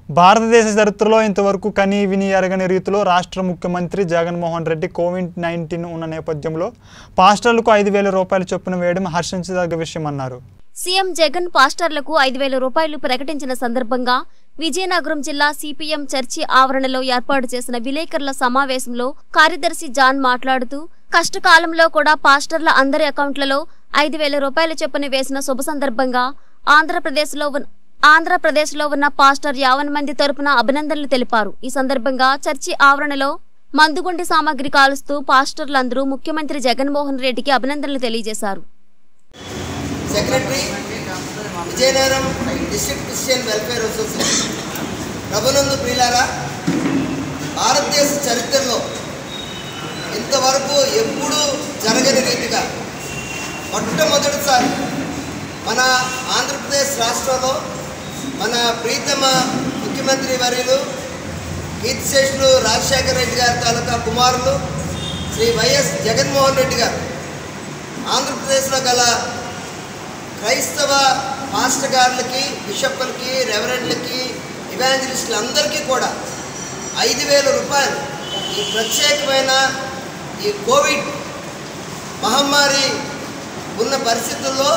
భారతదేశ చరిత్రలో ఇంతవరకు కనీ విని ఎరగని రీతిలో రాష్ట్ర ముఖ్యమంత్రి జగన్మోహన్ రెడ్డి కోవిడ్ నైన్టీన్ ఉన్న నేపథ్యంలో పాస్టర్లకు ఐదు వేల రూపాయలు చొప్పున వేయడం హర్షించదగ్గ విషయమన్నారు సీఎం జగన్ పాస్టర్లకు ఐదు వేల రూపాయలు ప్రకటించిన సందర్భంగా విజయనగరం జిల్లా సిపిఎం చర్చి ఆవరణలో ఏర్పాటు చేసిన విలేకరుల సమావేశంలో కార్యదర్శి జాన్ మాట్లాడుతూ కష్టకాలంలో కూడా పాస్టర్ల అందరి అకౌంట్లలో ఐదు వేల రూపాయల చొప్పున వేసిన శుభ సందర్భంగా ఆంధ్రప్రదేశ్లో ఉన్న ఆంధ్రప్రదేశ్లో ఉన్న పాస్టర్ యావన్ మంది తరపున అభినందనలు తెలిపారు ఈ సందర్భంగా చర్చి ఆవరణలో మందుగుండి సామాగ్రి కాలుస్తూ పాస్టర్లందరూ ముఖ్యమంత్రి జగన్మోహన్ రెడ్డికి అభినందనలు తెలియజేశారు secretary Vizianagaram district Christian welfare association ప్రభునందు ప్రియులారా భారతదేశ చరిత్రలో ఇంతవరకు ఎప్పుడూ జరగని రీతిగా మొట్టమొదటిసారి మన ఆంధ్రప్రదేశ్ రాష్ట్రంలో మన ప్రీతమ ముఖ్యమంత్రి వర్యులు కీర్తిశేషులు రాజశేఖర రెడ్డి గారి తాలూకా కుమారులు శ్రీ వైఎస్ జగన్మోహన్ రెడ్డి గారు ఆంధ్రప్రదేశ్లో గల క్రైస్తవ మాస్టర్ గారులకి బిషప్పులకి రెవరెండ్లకి ఇవాంజలిస్టులందరికీ కూడా ఐదు వేల రూపాయలు ఈ ప్రత్యేకమైన ఈ కోవిడ్ మహమ్మారి ఉన్న పరిస్థితుల్లో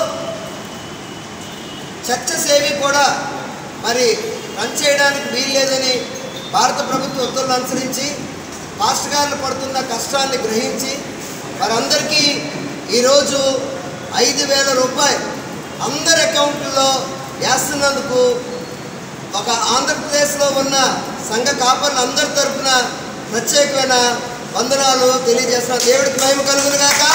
చర్చ సేవి కూడా మరి రన్ చేయడానికి వీల్లేదని భారత ప్రభుత్వ ఉత్తర్వులు అనుసరించి మాస్టర్ గారులు పడుతున్న కష్టాన్ని గ్రహించి వారందరికీ ఈరోజు ఐదు వేల రూపాయలు అందరి అకౌంట్లలో వేస్తున్నందుకు ఒక ఆంధ్రప్రదేశ్లో ఉన్న సంఘ కాపర్లు అందరి తరఫున ప్రత్యేకమైన వందనాలు తెలియజేస్తున్న దేవుడికి మహిమ కలుగును గాక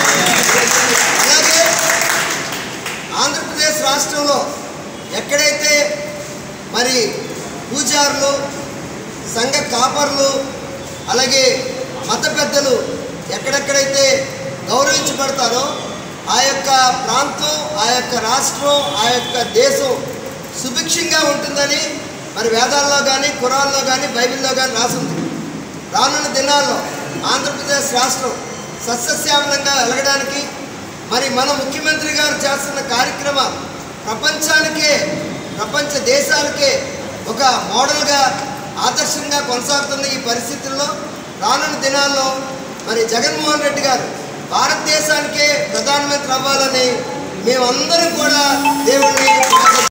అలాగే ఆంధ్రప్రదేశ్ రాష్ట్రంలో ఎక్కడైతే మరి పూజారులు సంఘ కాపర్లు అలాగే మత పెద్దలు ఎక్కడెక్కడైతే గౌరవించబడతారో ఆ యొక్క ప్రాంతం ఆ యొక్క రాష్ట్రం ఆ యొక్క దేశం సుభిక్షంగా ఉంటుందని మరి వేదాల్లో కానీ కురాల్లో కానీ బైబిల్లో కానీ రాసింది రానున్న దినాల్లో ఆంధ్రప్రదేశ్ రాష్ట్రం సస్యశ్యామలంగా వెలగడానికి మరి మన ముఖ్యమంత్రి గారు చేస్తున్న కార్యక్రమాలు ప్రపంచానికే ప్రపంచ దేశాలకే ఒక మోడల్గా ఆదర్శంగా కొనసాగుతున్న ఈ పరిస్థితుల్లో రానున్న దినాల్లో మరి జగన్మోహన్ రెడ్డి గారు భారతదేశానికే ప్రధానమంత్రి అవ్వాలని మేమందరం కూడా దేవుణ్ణి